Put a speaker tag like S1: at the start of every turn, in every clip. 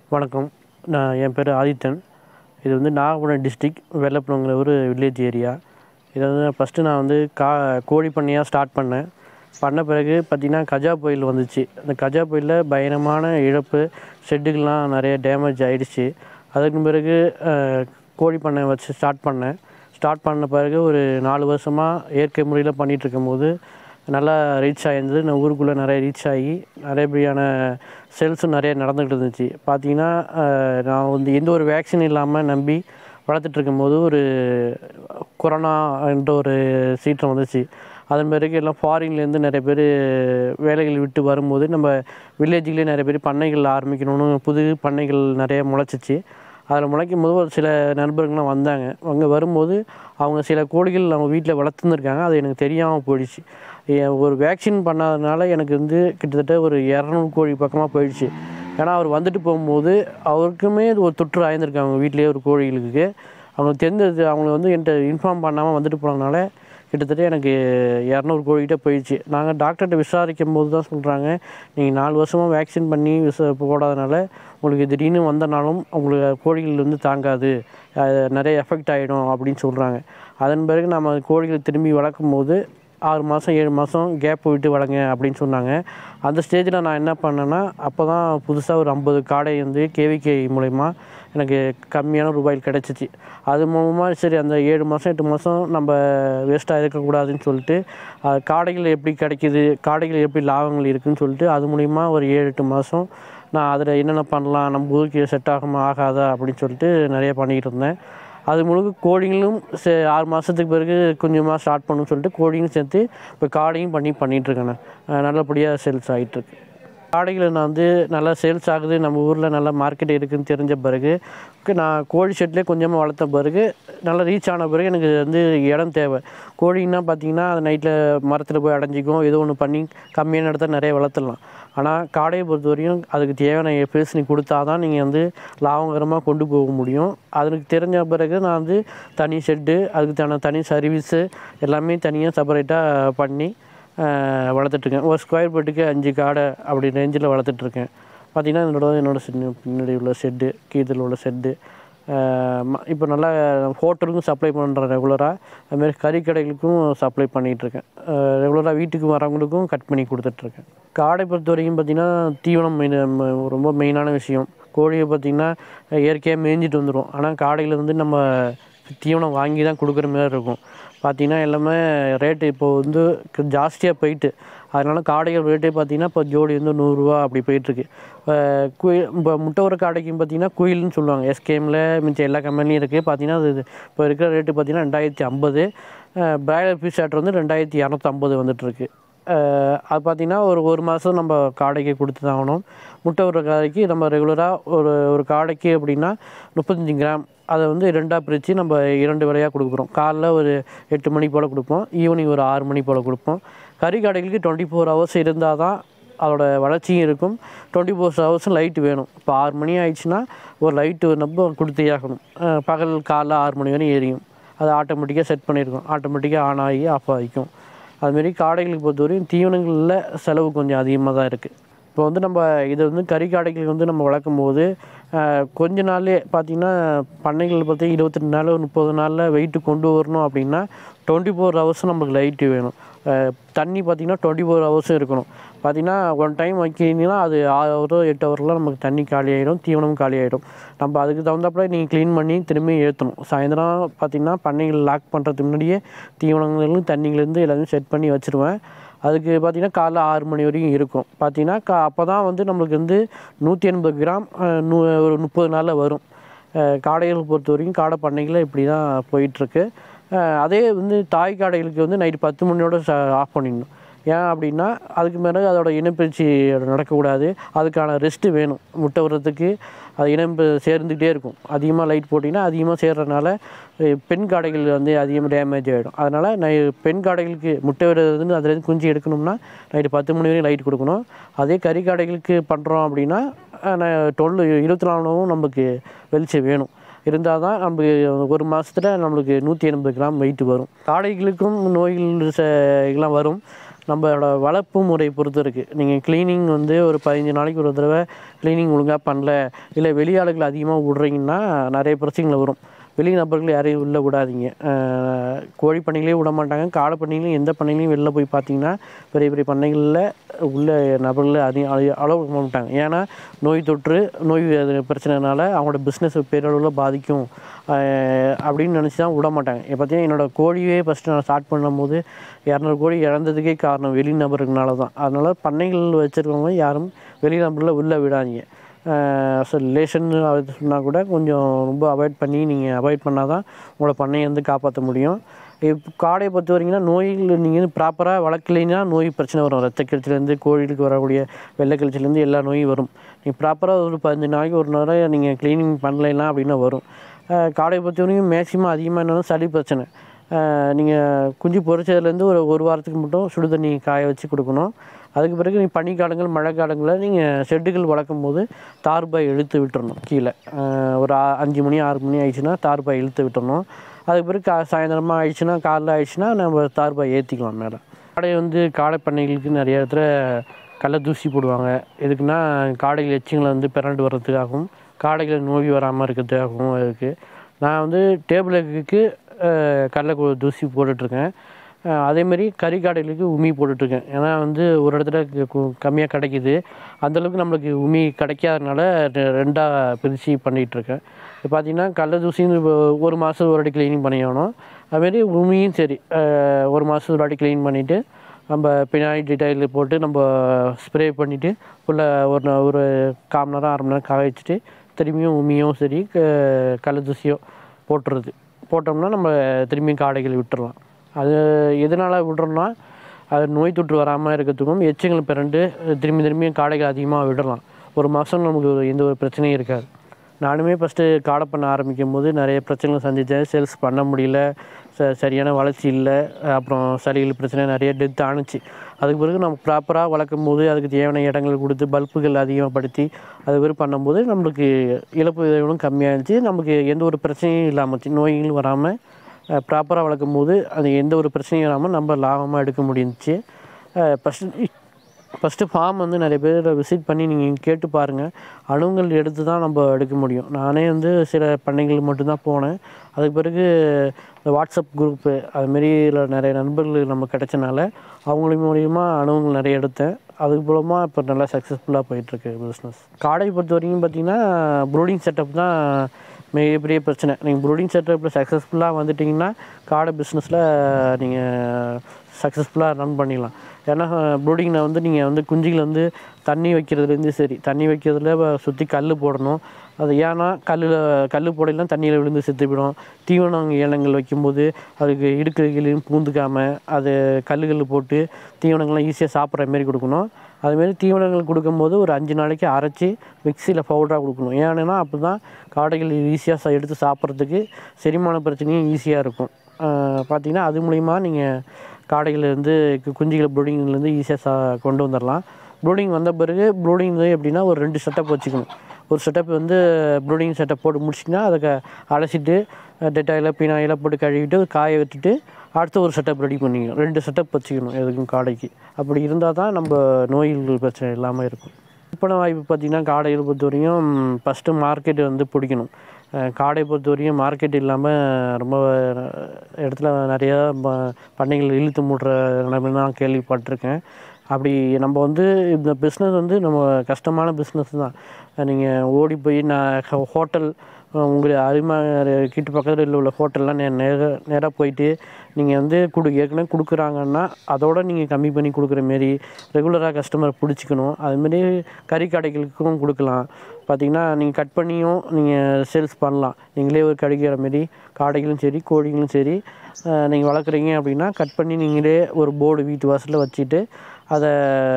S1: வணக்கம் நான் என் பேர் ஆதித்தன் இது வந்து நாகப்பட்டினம் டிஸ்ட்ரிக் வெள்ளப்பனங்கிற ஒரு வில்லேஜ் ஏரியா இதை வந்து ஃபஸ்ட்டு நான் வந்து கா கோழி பண்ணையாக ஸ்டார்ட் பண்ணேன் பண்ண பிறகு பார்த்திங்கன்னா கஜா புயல் வந்துச்சு அந்த கஜா புயலில் பயங்கரமான இழப்பு ஷெட்டுகள்லாம் நிறைய டேமேஜ் ஆயிடுச்சு அதுக்கு பிறகு அஹ், கோழி பண்ணை வச்சு ஸ்டார்ட் பண்ணேன் ஸ்டார்ட் பண்ண பிறகு ஒரு நாலு வருஷமாக இயற்கை முறையில் பண்ணிகிட்டு இருக்கும்போது நல்லா ரீச் ஆகிருந்தது நான் ஊருக்குள்ளே நிறைய ரீச் ஆகி நிறையபடியான சேல்ஸும் நிறைய நடந்துகிட்டு இருந்துச்சு பார்த்தீங்கன்னா அஹ், நான் வந்து எந்த ஒரு வேக்சின் இல்லாமல் நம்பி வளர்த்துட்டு இருக்கும்போது ஒரு கொரோனா என்ற ஒரு சீற்றம் வந்துச்சு அதன் பிறகு எல்லாம் ஃபாரின்லேருந்து நிறைய பேர் வேலைகள் விட்டு வரும்போது நம்ம வில்லேஜ்லேயே நிறைய பேர் பண்ணைகள் ஆரம்பிக்கணும்னு புது பண்ணைகள் நிறைய முளைச்சிச்சு அதில் முளைக்கும் போது ஒரு சில நண்பர்கள்லாம் வந்தாங்க அங்கே வரும்போது அவங்க சில கோழிகள் அவங்க வீட்டில் வளர்த்துருந்துருக்காங்க அது எனக்கு தெரியாமல் போயிடுச்சு ஏ- ஒரு வேக்சின் பண்ணாதனால எனக்கு வந்து கிட்டத்தட்ட ஒரு இரநூறு கோழி பக்கமாக போயிடுச்சு ஏன்னா அவர் வந்துட்டு போகும்போது அவருக்குமே இது ஒரு தொற்று ஆயிருந்திருக்கு அவங்க வீட்டிலேயே ஒரு கோழிகளுக்கு அவங்களுக்கு தெரிஞ்சது அவங்க வந்து என்கிட்ட இன்ஃபார்ம் பண்ணாமல் வந்துட்டு போனதுனால கிட்டத்தட்ட எனக்கு இரநூறு கோழிகிட்ட போயிடுச்சு நாங்கள் டாக்டர்கிட்ட விசாரிக்கும் போது தான் சொல்கிறாங்க நீங்கள் நாலு வருஷமாக வேக்சின் பண்ணி விச போடாதனால உங்களுக்கு திடீர்னு வந்தனாலும் உங்களுக்கு கோழிகள் வந்து தாங்காது அது நிறைய எஃபெக்ட் ஆகிடும் அப்படின்னு சொல்கிறாங்க அதன் பிறகு நம்ம கோழிகள் திரும்பி வளர்க்கும் போது ஆறு மாதம் ஏழு மாதம் கேப் விட்டு வளங்க அப்படின்னு சொன்னாங்க அந்த ஸ்டேஜில் நான் என்ன பண்ணேன்னா அப்போ தான் புதுசாக ஒரு ஐம்பது காடை வந்து கேவிகே மூலயமா எனக்கு கம்மியான ரூபாயில் கிடச்சிச்சு அது மூலமாக சரி அந்த ஏழு மாதம் எட்டு மாதம் நம்ம வேஸ்ட்டாக இருக்கக்கூடாதுன்னு சொல்லிட்டு அது காடைகள் எப்படி கிடைக்கிது காடைகள் எப்படி லாபங்கள் இருக்குதுன்னு சொல்லிட்டு அது மூலிமா ஒரு ஏழு எட்டு மாதம் நான் அதில் என்னென்ன பண்ணலாம் நம்ம ஊருக்கு செட் ஆகுமா ஆகாதா அப்படின்னு சொல்லிட்டு நிறைய பண்ணிக்கிட்டு இருந்தேன் அது முழுக்க கோழிங்களும் சே ஆறு மாதத்துக்கு பிறகு கொஞ்சமாக ஸ்டார்ட் பண்ணணும்னு சொல்லிட்டு கோழியும் சேர்த்து இப்போ காடையும் பண்ணி பண்ணிகிட்ருக்கேன் நான் நல்லபடியாக சேல்ஸ் ஆகிட்டுருக்கு காடைகளை நான் வந்து நல்லா சேல்ஸ் ஆகுது நம்ம ஊரில் நல்ல மார்க்கெட் இருக்குதுன்னு தெரிஞ்ச பிறகு ஓகே நான் கோழி ஷெட்லேயே கொஞ்சமாக வளர்த்த பிறகு நல்லா ரீச் ஆன பிறகு எனக்கு வந்து இடம் தேவை கோழின்னா பார்த்தீங்கன்னா அது நைட்டில் மரத்தில் போய் அடைஞ்சிக்கும் ஏதோ ஒன்று பண்ணி கம்மியான இடத்துல நிறைய வளர்த்துடலாம் ஆனால் காடையை பொறுத்த வரையும் அதுக்கு தேவையான பேஸ் நீ கொடுத்தா தான் நீங்கள் வந்து லாபகரமாக கொண்டு போக முடியும் அதுக்கு தெரிஞ்ச பிறகு நான் வந்து தனி ஷெட்டு அதுக்கு தன தனி சர்வீஸு எல்லாமே தனியாக செப்பரேட்டாக பண்ணி ஆஹ், வளர்த்துட்ருக்கேன் ஒரு ஸ்கொயர் ஃபீட்டுக்கு அஞ்சு காடை அப்படி ரேஞ்சில் வளர்த்துட்ருக்கேன் பார்த்தீங்கன்னா என்னோட என்னோட செட்டு பின்னாடி உள்ள ஷெட்டு கீதில் உள்ள ஷெட்டு இப்போ நல்லா ஹோட்டலுக்கும் சப்ளை பண்ணுறேன் ரெகுலராக அதுமாரி கறி கடைகளுக்கும் சப்ளை பண்ணிகிட்ருக்கேன் ரெகுலராக வீட்டுக்கு வரவங்களுக்கும் கட் பண்ணி கொடுத்துட்ருக்கேன் காடை பொறுத்த வரைக்கும் பார்த்திங்கன்னா தீவனம் மெயின் ரொம்ப மெயினான விஷயம் கோழியை பார்த்திங்கன்னா இயற்கையாக மேய்ஞ்சிட்டு வந்துடும் ஆனால் காடையில் வந்து நம்ம தீவனம் வாங்கி தான் கொடுக்குற மாதிரி இருக்கும் பார்த்தீங்கன்னா எல்லாமே ரேட்டு இப்போ வந்து க- ஜாஸ்தியாக போயிட்டு அதனால காடைகள் ரேட்டே பார்த்தீங்கன்னா இப்போ ஜோடி வந்து நூறுரூவா அப்படி போயிட்டுருக்கு குயில் இப்போ முட்டை ஒரு காடைக்கும் பார்த்தீங்கன்னா குயில்னு சொல்லுவாங்க எஸ்கேமில் மிச்சம் எல்லா கம்பெனியும் இருக்குது பார்த்தீங்கன்னா அது இப்போ இருக்கிற ரேட்டு பார்த்தீங்கன்னா ரெண்டாயிரத்தி ஐம்பது பிராய்லர் பீஸ் ஆட்ரு வந்து ரெண்டாயிரத்தி இரநூத்தம்பது வந்துட்டுருக்கு அஹ் அது பார்த்திங்கன்னா ஒரு ஒரு மாதம் நம்ம காடைக்கு கொடுத்து தான் ஆகணும் முட்டை ஒரு காடைக்கு நம்ம ரெகுலராக ஒரு ஒரு காடைக்கு அப்படின்னா முப்பத்தஞ்சு கிராம் அதை வந்து ரெண்டாக பிரித்து நம்ம இரண்டு விலையாக கொடுக்குறோம் காலைல ஒரு எட்டு மணி போல் கொடுப்போம் ஈவினிங் ஒரு ஆறு மணி போல் கொடுப்போம் கறி கடைகளுக்கு டுவெண்ட்டி ஃபோர் ஹவர்ஸ் இருந்தால் தான் அதோட வளர்ச்சியும் இருக்கும் டுவெண்ட்டி ஃபோர் ஹவர்ஸும் லைட் வேணும் இப்போ ஆறு மணி ஆயிடுச்சுன்னா ஒரு லைட்டு நம்ம கொடுத்தே ஆகணும் அஹ் பகல் காலைல ஆறு மணி வரையும் எரியும் அது ஆட்டோமேட்டிக்காக செட் பண்ணியிருக்கோம் ஆட்டோமேட்டிக்காக ஆன் ஆகி ஆஃப் ஆகிக்கும் அதுமாரி காடைகளுக்கு பொறுத்தவரையும் தீவனங்களில் செலவு கொஞ்சம் அதிகமாக தான் இருக்குது இப்போ வந்து நம்ம இதை வந்து கறி காடைகளுக்கு வந்து நம்ம வளர்க்கும் போது ஆஹ், கொஞ்ச நாள்லேயே பார்த்திங்கன்னா பண்ணைகள் பார்த்தி இருபத்தெட்டு நாள் ஒரு முப்பது நாளில் வெயிட்டு கொண்டு வரணும் அப்படின்னா டுவெண்ட்டி ஃபோர் ஹவர்ஸும் நம்மளுக்கு லைட்டு வேணும் ஆஹ், தண்ணி பார்த்திங்கன்னா டுவெண்ட்டி ஃபோர் ஹவர்ஸும் இருக்கணும் பார்த்திங்கன்னா ஒன் டைம் வைக்கிறீங்கன்னா அது ஆறு ஹவரோ எட்டு ஹவரில் நமக்கு தண்ணி காலி ஆகிடும் தீவனம் காலி ஆகிடும் நம்ம அதுக்கு தகுந்தாப்புல நீங்கள் க்ளீன் பண்ணி திரும்பி ஏற்றணும் சாயந்தரம் பார்த்திங்கன்னா பண்ணைகள் லாக் பண்ணுறதுக்கு முன்னாடியே தீவனங்களும் தண்ணிலேருந்து எல்லாமே செட் பண்ணி வச்சுருவேன் அதுக்கு பார்த்திங்கன்னா காலைல ஆறு மணி வரைக்கும் இருக்கும் பார்த்திங்கன்னா கா அப்போ தான் வந்து நம்மளுக்கு வந்து நூற்றி எண்பது கிராம் அஹ், நூ ஒரு முப்பது நாளில் வரும் அஹ், காடைகள் பொறுத்த வரைக்கும் காடை பண்ணைகளில் இப்படி தான் போயிட்டுருக்கு அஹ், அதே வந்து தாய் காடைகளுக்கு வந்து நைட்டு பத்து மணியோட ஆஃப் பண்ணிடணும் ஏன் அப்படின்னா அதுக்கு மேலே அதோட இனப்பயிற்சி நடக்கக்கூடாது அதுக்கான ரெஸ்ட்டு வேணும் முட்டை விடுறதுக்கு அது இனம் சேர்ந்துக்கிட்டே இருக்கும் அதிகமாக லைட் போட்டிங்கன்னா அதிகமாக சேர்றதுனால அஹ், பெண் காடைகள் வந்து அதிகமாக டேமேஜ் ஆகிடும் அதனால் நை பெண் காடைகளுக்கு முட்டை விடுறதுன்னு அதுலேருந்து குஞ்சு எடுக்கணும்னா நைட்டு பத்து மணி வரையும் லைட் கொடுக்கணும் அதே கறி காடைகளுக்கு பண்ணுறோம் அப்படின்னா டுவெல் இருபத்தி நாலு மணி நேரமும் நமக்கு வெளிச்சம் வேணும் இருந்தால் தான் நமக்கு ஒரு மாதத்துல நம்மளுக்கு நூற்றி எண்பது கிராம் வெயிட் வரும் காடைகளுக்கும் நோய்கள் ச- இதெல்லாம் வரும் நம்மளோட வளர்ப்பு முறை பொறுத்து இருக்குது நீங்கள் க்ளீனிங் வந்து ஒரு பதினஞ்சு நாளைக்கு ஒரு தடவை க்ளீனிங் ஒழுங்காக பண்ணல இல்லை வெளியாளுகள் அதிகமாக விட்றீங்கன்னா நிறைய பிரச்சனைகள் வரும் வெளி நபர்கள் யாரையும் உள்ளே விடாதீங்க அஹ் கோழி பண்ணைகளே விட மாட்டாங்க காடை பண்ணையிலையும் எந்த பண்ணையிலையும் வெளில போய் பார்த்தீங்கன்னா பெரிய பெரிய பண்ணைகளில் உள்ள நபர்கள் அதிகம் அளவு பண்ண மாட்டாங்க ஏன்னா நோய் தொற்று நோய் அது பிரச்சனைனால அவங்களோட பிஸ்னஸ் பேரளவில் பாதிக்கும் அஹ் அப்படின்னு நினச்சி தான் விட மாட்டாங்க இப்போ பார்த்தீங்கன்னா என்னோடய கோழியே ஃபஸ்ட்டு நான் ஸ்டார்ட் பண்ணும்போது இரநூறு கோழி இழந்ததுக்கே காரணம் வெளி நபர்களால தான் அதனால் பண்ணைகள் வச்சுருக்கவங்க யாரும் வெளி நபரில் உள்ளே விடாதீங்க ஸோ ரிலேஷன் சொன்னால் கூட கொஞ்சம் ரொம்ப அவாய்ட் பண்ணி நீங்கள் அவாய்ட் பண்ணால் தான் உங்களோட பண்ணையை வந்து காப்பாற்ற முடியும் இப்போ காடையை பொறுத்த வரைக்கும்னா நோய்கள் நீங்கள் ப்ராப்பராக வளர்க்கலைன்னா நோய் பிரச்சனை வரும் ரத்த கழிச்சிலேருந்து கோழிகளுக்கு வரக்கூடிய வெள்ளை கழிச்சிலேருந்து எல்லா நோயும் வரும் நீங்கள் ப்ராப்பராக ஒரு பதினஞ்சு நாளைக்கு ஒரு நேரம் நீங்கள் க்ளீனிங் பண்ணலைன்னா அப்படின்னா வரும் அஹ் காடையை பொறுத்த வரைக்கும் மேக்ஸிமம் அதிகமாக என்னென்னா சளி பிரச்சனை நீங்கள் குஞ்சு பொரிச்சதுலேருந்து ஒரு ஒரு வாரத்துக்கு மட்டும் சுடு தண்ணி காய வச்சு கொடுக்கணும் அதுக்கு பிறகு நீங்கள் பனிக்காலங்கள் மழை காலங்களில் நீங்கள் ஷெட்டுகள் வளர்க்கும் போது தார்பாய் இழுத்து விட்டுறணும் கீழே அஹ் ஒரு ஆ- அஞ்சு மணி ஆறு மணி ஆயிடுச்சுன்னா தார்பாய் இழுத்து விட்டுறணும் அதுக்கு பிறகு கா சாயந்தரமாக ஆயிடுச்சுன்னா காலைல ஆயிடுச்சுன்னா நம்ம தார்பாய் ஏற்றிக்கலாம் மேலே காடை வந்து காடை பண்ணைகளுக்கு நிறைய இடத்துல கடல தூசி போடுவாங்க எதுக்குன்னா காடைகள் எச்சிங்களை வந்து பிறண்டு வர்றதுக்காகவும் காடைகள் நோய் வராமல் இருக்கிறதுக்காகவும் இருக்குது நான் வந்து டேபிள் எக்குக்கு கடலை கு- தூசி போட்டுட்ருக்கேன் அதேமாரி கறிக்காடைகளுக்கு உமி போட்டுட்ருக்கேன் ஏன்னா வந்து ஒரு இடத்துல கம்மியாக கிடைக்கிது அந்தளவுக்கு நம்மளுக்கு உமி கிடைக்காதனால ரெ- ரெண்டாக பிரித்து பண்ணிகிட்ருக்கேன் இப்போ பார்த்தீங்கன்னா கடல தூசின்னு இப்போ ஒரு மாதம் ஒரு வாட்டி க்ளீனிங் பண்ணிக்கணும் அதுமாரி உமியும் சரி அஹ் ஒரு மாதம் ஒரு வாட்டி க்ளீன் பண்ணிவிட்டு நம்ம பினாய் டீடைல் போட்டு நம்ம ஸ்ப்ரே பண்ணிவிட்டு உள்ள ஒரு நா- ஒரு கால் மணி நேரம் அரை மணி நேரம் காய வச்சுட்டு திரும்பியும் உமியும் சரி க- கடல தூசியோ போட்டுறது போட்டோம்னா நம்ம திரும்பியும் காடைகள் விட்டுறலாம் அது எதனால் விடுறோம்னா அது நோய் தொற்று வராமல் இருக்கிறதுக்கும் எச்சங்கள் பிறண்டு திரும்பி திரும்பியும் காடைகள் அதிகமாக விடலாம் ஒரு மாதம் நமக்கு எந்த ஒரு பிரச்சனையும் இருக்காது நானுமே ஃபஸ்ட்டு காடை பண்ண ஆரம்பிக்கும் போது நிறைய பிரச்சனைகள் சந்தித்தேன் சேல்ஸ் பண்ண முடியல ச சரியான வளர்ச்சி இல்லை அப்புறம் சளிகள் பிரச்சனை நிறைய டெத் ஆணுச்சு அதுக்கு பிறகு நம்ம ப்ராப்பராக வளர்க்கும் போது அதுக்கு தேவையான இடங்கள் கொடுத்து பல்புகள் அதிகப்படுத்தி அது பிறகு பண்ணும்போது நம்மளுக்கு இழப்பு விதைகளும் கம்மியாகிடுச்சு நமக்கு எந்த ஒரு பிரச்சனையும் இல்லாமல் நோய்களும் வராமல் ப்ராப்பராக வளர்க்கும் போது அது எந்த ஒரு பிரச்சனையும் இல்லாமல் நம்ம லாபமாக எடுக்க முடிஞ்சிச்சு ஃபஸ்ட்டு ஃபஸ்ட்டு ஃபார்ம் வந்து நிறைய பேர் விசிட் பண்ணி நீங்கள் கேட்டு பாருங்கள் அணுங்கள் எடுத்து தான் நம்ம எடுக்க முடியும் நானே வந்து சில பண்ணைகள் மட்டும்தான் போனேன் அதுக்கு பிறகு இந்த வாட்ஸ்அப் குரூப்பு அதுமாரி நிறைய நண்பர்கள் நம்ம கிடைச்சனால அவங்க மூலியமா அணுகுங்கள் நிறைய எடுத்தேன் அதுக்கு மூலமாக இப்போ நல்லா சக்ஸஸ்ஃபுல்லாக போயிட்டுருக்கு பிஸ்னஸ் காடை பொறுத்த வரைக்கும் பார்த்தீங்கன்னா ப்ரூடிங் செட்டப் தான் மிகப்பெரிய பிரச்சனை நீங்கள் ப்ரூடிங் செட்டப்பில் சக்ஸஸ்ஃபுல்லாக வந்துட்டிங்கன்னா காடை பிஸ்னஸில் நீங்கள் சக்ஸஸ்ஃபுல்லாக ரன் பண்ணிடலாம் ஏன்னா ப்ரூடிங்கில் வந்து நீங்கள் வந்து குஞ்சுகளை வந்து தண்ணி வைக்கிறதுலேருந்து சரி தண்ணி வைக்கிறதுல சுற்றி கல் போடணும் அது ஏன்னா கல்லில் கல் போடலாம் தண்ணியில் விழுந்து செத்து போயிடும் தீவனம் ஏலங்கள் வைக்கும்போது அதுக்கு இடுக்குகளையும் பூந்துக்காமல் அது கல்லுகள் போட்டு தீவனங்கள்லாம் ஈஸியாக சாப்பிட்ற மாரி கொடுக்கணும் அதுமாரி தீவனங்கள் கொடுக்கும்போது ஒரு அஞ்சு நாளைக்கு அரைச்சி மிக்சியில் பவுடராக கொடுக்கணும் ஏன்னா அப்போ தான் காடைகள் ஈஸியாக எடுத்து சாப்பிட்றதுக்கு செரிமான பிரச்சனையும் ஈஸியாக இருக்கும் பார்த்தீங்கன்னா அது மூலிமா நீங்கள் காடைகள்லேருந்து குஞ்சுகளை ப்ரூடிங்லேருந்து ஈஸியாக சா கொண்டு வந்துடலாம் ப்ரூடிங் வந்த பிறகு ப்ரூடிங் வந்து எப்படின்னா ஒரு ரெண்டு செட்டப் வச்சுக்கணும் ஒரு செட்டப் வந்து ப்ரூடிங் செட்டப் போட்டு முடிச்சிங்கன்னா அதை க அலசிட்டு டெட்டாயில் பினாயில் போட்டு கழுவிட்டு காய விட்டுட்டு அடுத்த ஒரு செட்டப் ரெடி பண்ணிக்கணும் ரெண்டு செட்டப் வச்சுக்கணும் எதுக்கும் காடைக்கு அப்படி இருந்தால் தான் நம்ம நோய்கள் பிரச்சனை இல்லாமல் இருக்கும் விற்பனை வாய்ப்பு பார்த்திங்கன்னா காடைகள் பொறுத்த வரையும் ஃபஸ்ட்டு மார்க்கெட் வந்து பிடிக்கணும் அஹ் காடை பொறுத்த வரையும் மார்க்கெட் இல்லாமல் ரொம்ப இடத்துல நிறையா ப- பண்ணைகள் இழுத்து மூடுற நிலைமை நான் கேள்விப்பட்டிருக்கேன் அப்படி நம்ம வந்து இந்த பிஸ்னஸ் வந்து நம்ம கஷ்டமான பிஸ்னஸ் தான் நீங்கள் ஓடி போய் நான் ஹோட்டல் உங்கள் அருமை கிட்ட பக்கத்தில் உள்ள ஹோட்டல்லாம் நே நேராக நேராக போயிட்டு நீங்கள் வந்து கொடு ஏற்கனவே கொடுக்குறாங்கன்னா அதோட நீங்கள் கம்மி பண்ணி கொடுக்குற மாரி ரெகுலராக கஸ்டமர் பிடிச்சிக்கணும் அதுமாரி கறி கடைகளுக்கும் கொடுக்கலாம் பார்த்தீங்கன்னா நீங்கள் கட் பண்ணியும் நீங்கள் சேல்ஸ் பண்ணலாம் நீங்களே ஒரு கடிக்கிற மாரி காடைகளும் சரி கோழிகளும் சரி நீங்கள் வளர்க்குறீங்க அப்படின்னா கட் பண்ணி நீங்களே ஒரு போர்டு வீட்டு வாசலில் வச்சுட்டு அதை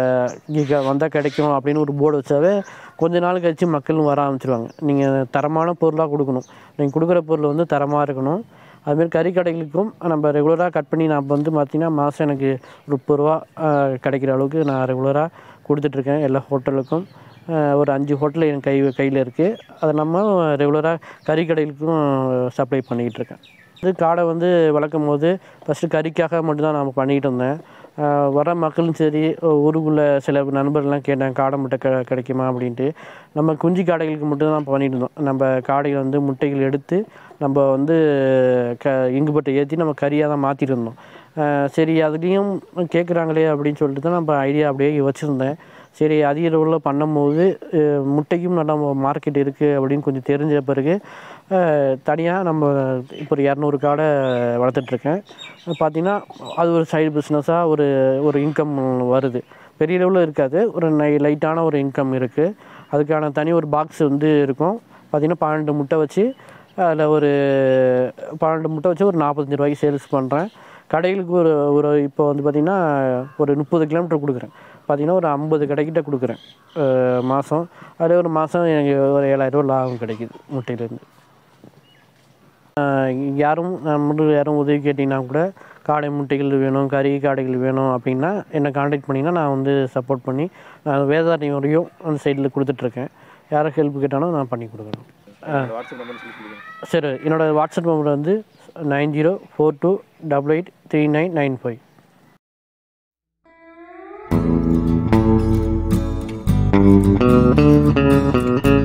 S1: இங்கே வந்தால் கிடைக்கும் அப்படின்னு ஒரு போர்டு வச்சாவே கொஞ்ச நாள் கழிச்சு மக்களும் வர ஆரம்பிச்சிருவாங்க நீங்கள் தரமான பொருளாக கொடுக்கணும் நீங்கள் கொடுக்குற பொருள் வந்து தரமாக இருக்கணும் அதுமாரி கறி கடைகளுக்கும் நம்ம ரெகுலராக கட் பண்ணி நான் வந்து பார்த்தீங்கன்னா மாதம் எனக்கு முப்பது ரூபா ஆஹ், கிடைக்கிற அளவுக்கு நான் ரெகுலராக கொடுத்துட்ருக்கேன் எல்லா ஹோட்டலுக்கும் ஆஹ், ஒரு அஞ்சு ஹோட்டல் என் கை கையில் இருக்குது அதை நம்ம ரெகுலராக கறி கடைகளுக்கும் சப்ளை பண்ணிக்கிட்டு இருக்கேன் இது காடை வந்து வளர்க்கும் போது ஃபஸ்ட்டு கறிக்காக மட்டும்தான் நான் பண்ணிக்கிட்டு இருந்தேன் ஆஹ் வர மக்களும் சரி ஊருக்குள்ளே சில நண்பர்கள்லாம் கேட்டாங்க காடை முட்டை க கிடைக்குமா அப்படின்ட்டு நம்ம குஞ்சு காடைகளுக்கு மட்டும் தான் பண்ணிட்டு இருந்தோம் நம்ம காடைகள் வந்து முட்டைகள் எடுத்து நம்ம வந்து க இங்குபட்டை ஏற்றி நம்ம கறியாக தான் மாற்றிட்டு இருந்தோம் ஆஹ் சரி அதுலேயும் கேட்குறாங்களே அப்படின்னு சொல்லிட்டு தான் நம்ம ஐடியா அப்படியே வச்சுருந்தேன் சரி அதிக அளவில் பண்ணும்போது அஹ் முட்டைக்கும் நல்லா மார்க்கெட் இருக்குது அப்படின்னு கொஞ்சம் தெரிஞ்ச பிறகு தனியாக நம்ம இப்போ ஒரு இரநூறு காடை வளர்த்துட்ருக்கேன் பார்த்தீங்கன்னா அது ஒரு சைடு பிஸ்னஸாக ஒரு ஒரு இன்கம் வருது பெரிய லெவலில் இருக்காது ஒரு நை லைட்டான ஒரு இன்கம் இருக்குது அதுக்கான தனி ஒரு பாக்ஸ் வந்து இருக்கும் பார்த்திங்கன்னா பன்னெண்டு முட்டை வச்சு அதில் ஒரு பன்னெண்டு முட்டை வச்சு ஒரு நாற்பத்தஞ்சு ரூபாய்க்கு சேல்ஸ் பண்ணுறேன் கடைகளுக்கு ஒரு ஒரு இப்போ வந்து பார்த்திங்கன்னா ஒரு முப்பது கிலோமீட்டர் கொடுக்குறேன் பார்த்திங்கன்னா ஒரு ஐம்பது கடைக்கிட்ட கொடுக்குறேன் மாதம் அதில் ஒரு மாதம் எனக்கு ஒரு ஏழாயிரரூவா லாபம் கிடைக்குது முட்டையிலேருந்து யாரும் நம்ம யாரும் உதவி கேட்டிங்கன்னா கூட காடை முட்டைகள் வேணும் கறி காடைகள் வேணும் அப்படின்னா என்னை காண்டாக்ட் பண்ணிங்கன்னா நான் வந்து சப்போர்ட் பண்ணி நான் வேதாரணி வரையும் அந்த சைடில் கொடுத்துட்ருக்கேன் யாரும் ஹெல்ப் கேட்டாலும் நான் பண்ணி கொடுக்குறேன்
S2: உங்களோட வாட்ஸ்அப் நம்பர் சொல்லி சொல்லுங்கள்
S1: சரி என்னோடய வாட்ஸ்அப் நம்பர் வந்து nine zero four two double eight three nine nine five
S3: Thank you.